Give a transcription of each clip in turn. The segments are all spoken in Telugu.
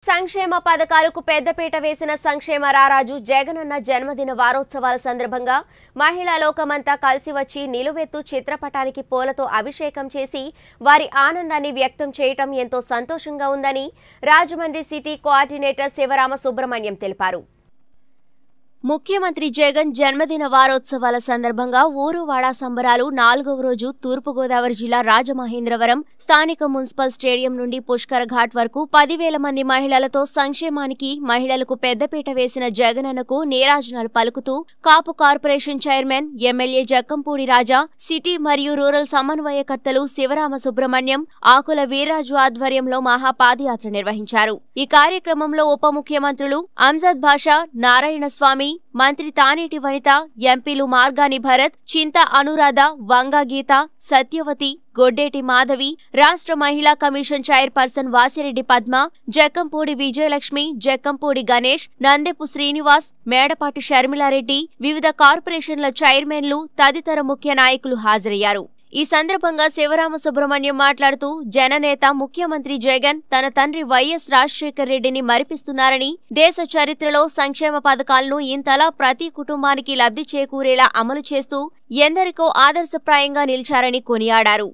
సంక్షేమ పథకాలకు పెద్దపీట వేసిన సంక్షేమ రారాజు జగనన్న జన్మదిన వారోత్సవాల సందర్భంగా మహిళా లోకమంతా కలిసి వచ్చి నిలువెత్తు చిత్రపటానికి పూలతో అభిషేకం చేసి వారి ఆనందాన్ని వ్యక్తం చేయటం ఎంతో సంతోషంగా ఉందని రాజమండ్రి సిటీ కోఆర్డినేటర్ శివరామ సుబ్రహ్మణ్యం తెలిపారు ముఖ్యమంత్రి జగన్ జన్మదిన వారోత్సవాల సందర్భంగా ఊరువాడ సంబరాలు నాలుగవ రోజు తూర్పుగోదావరి జిల్లా రాజమహేంద్రవరం స్థానిక మున్సిపల్ స్టేడియం నుండి పుష్కర ఘాట్ వరకు పదివేల మంది మహిళలతో సంక్షేమానికి మహిళలకు పెద్దపీట వేసిన జగనన్నకు నీరాజనాలు పలుకుతూ Kapu corporation chairman MLA Jakkampudi Raja city మరియు రూరల్ సమన్వయకర్తలు శివరామ సుబ్రహ్మణ్యం ఆకుల వీర్రాజు ఆధ్వర్యంలో మహాపాదయాత్ర నిర్వహించారు ఈ కార్యక్రమంలో ఉప ముఖ్యమంత్రులు అంజద్ భాషా నారాయణ స్వామి మంత్రి తానేటి వనిత ఎంపీలు మార్గాని భరత్ చింత అనురాధ వంగా గీత సత్యవతి గొడ్డేటి మాధవి రాష్ట్ర మహిళా కమిషన్ చైర్పర్సన్ వాసిరెడ్డి పద్మ జక్కంపూడి విజయలక్ష్మి జక్కంపూడి గణేష్ నందెపు శ్రీనివాస్ మేడపాటి షర్మిలారెడ్డి వివిధ కార్పొరేషన్ల చైర్మన్లు తదితర ముఖ్య నాయకులు హాజరయ్యారు ఈ సందర్భంగా శివరామ సుబ్రహ్మణ్యం మాట్లాడుతూ జననేత ముఖ్యమంత్రి జగన్ తన తండ్రి వైఎస్ రాజశేఖర్ రెడ్డిని మరిపిస్తున్నారని దేశ చరిత్రలో సంక్షేమ పథకాలను ఇంతలా ప్రతి కుటుంబానికి లబ్ధి చేకూరేలా అమలు చేస్తూ ఎందరికో ఆదర్శప్రాయంగా నిలిచారని కొనియాడారు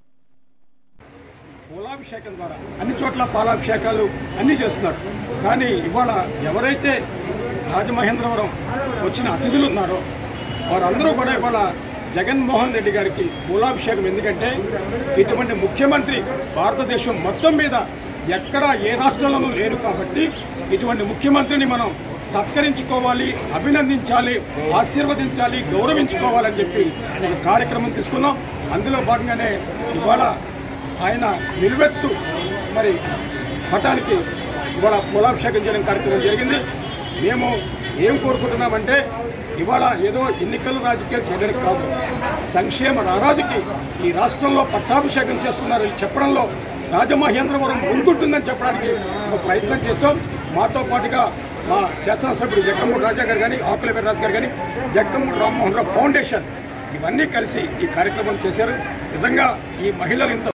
పూలాభిషేకం ద్వారా అన్ని చోట్ల పాలాభిషేకాలు అన్నీ చేస్తున్నారు కానీ ఇవాళ ఎవరైతే రాజమహేంద్రవరం వచ్చిన అతిథులు ఉన్నారో వారందరూ కూడా ఇవాళ జగన్మోహన్ రెడ్డి గారికి పూలాభిషేకం ఎందుకంటే ఇటువంటి ముఖ్యమంత్రి భారతదేశం మొత్తం మీద ఎక్కడ ఏ రాష్ట్రంలోనూ లేరు కాబట్టి ఇటువంటి ముఖ్యమంత్రిని మనం సత్కరించుకోవాలి అభినందించాలి ఆశీర్వదించాలి గౌరవించుకోవాలని చెప్పి ఒక కార్యక్రమం తీసుకున్నాం అందులో భాగంగానే ఇవాళ ఆయన నిలువెత్తు మరి పటానికి ఇవాళ పూలాభిషేకం చేయడం కార్యక్రమం జరిగింది మేము ఏం కోరుకుంటున్నామంటే ఇవాళ ఏదో ఎన్నికలు రాజకీయాలు చేయడానికి కాదు సంక్షేమ రారాజుకి ఈ రాష్ట్రంలో పట్టాభిషేకం చేస్తున్నారని చెప్పడంలో రాజమహేంద్రవరం ముందుంటుందని చెప్పడానికి ఒక ప్రయత్నం చేశాం మాతో పాటుగా మా శాసనసభ్యుడు జక్కమ్మూడి రాజా గారు కానీ ఆకుల వీర్రాజు గారు కానీ జక్కమ్మూడి రామ్మోహన్ రావు ఫౌండేషన్ ఇవన్నీ కలిసి ఈ కార్యక్రమం చేశారు నిజంగా ఈ మహిళలు ఇంత